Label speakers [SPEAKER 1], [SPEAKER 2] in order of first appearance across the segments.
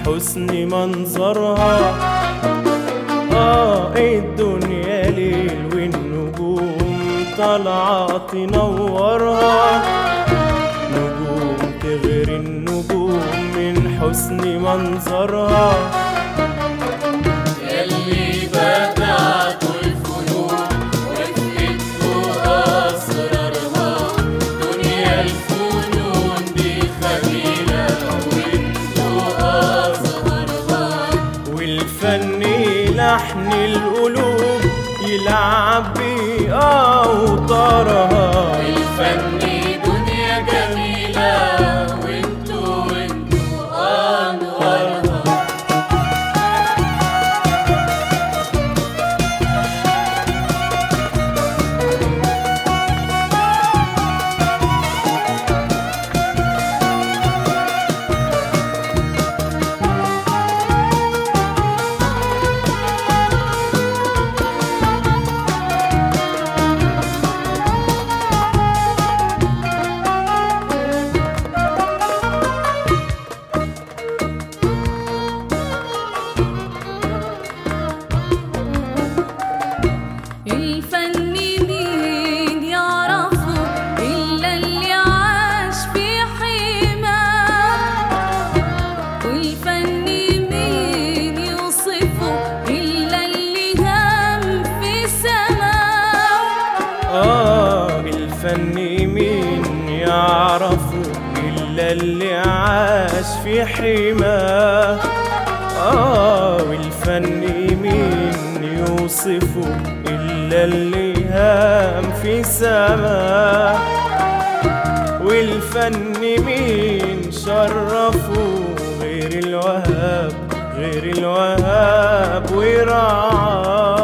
[SPEAKER 1] حسن منظرها آه الدنيا ليل والنجوم طالعة تنورها نجوم تغري النجوم من حسن منظرها
[SPEAKER 2] يلي بدعتوا الفنون وفقدتوا أسرارها دنيا الفنون دي خليلة وانتوا أزهرها
[SPEAKER 1] والفن لحن القلوب يلعب بأوتارها
[SPEAKER 2] الفن دنيا جميلة وانتوا وانتوا أنوارها
[SPEAKER 3] الفن مين يعرفه إلا اللي عاش في حماه والفن مين يوصفه إلا اللي هم في سماه
[SPEAKER 1] آه الفن مين يعرفه إلا اللي عاش في حماه آه والفن مين يوصفه إلا اللي هام في سماه والفن مين شرفه غير الوهاب غير الوهاب ورعاه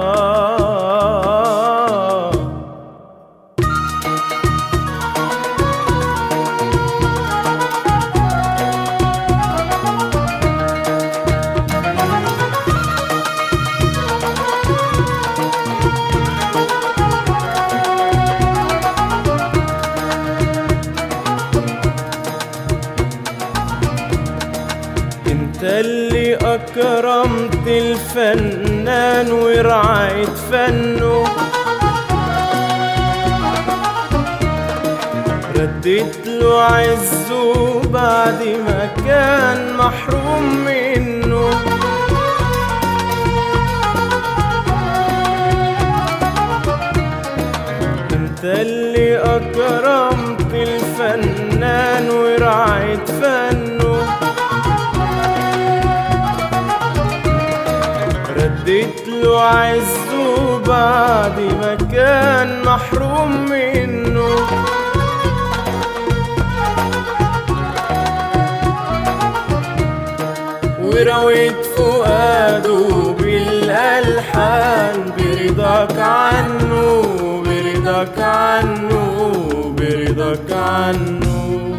[SPEAKER 1] انت اللي اكرمت الفنان ورعيت فنه رديت له عزه بعد ما كان محروم منه انت اللي اكرمت الفنان ورعيت فنه رديت له عزه بعد ما كان محروم منه ورويت فؤاده بالألحان برضاك عنه برضاك عنه برضاك عنه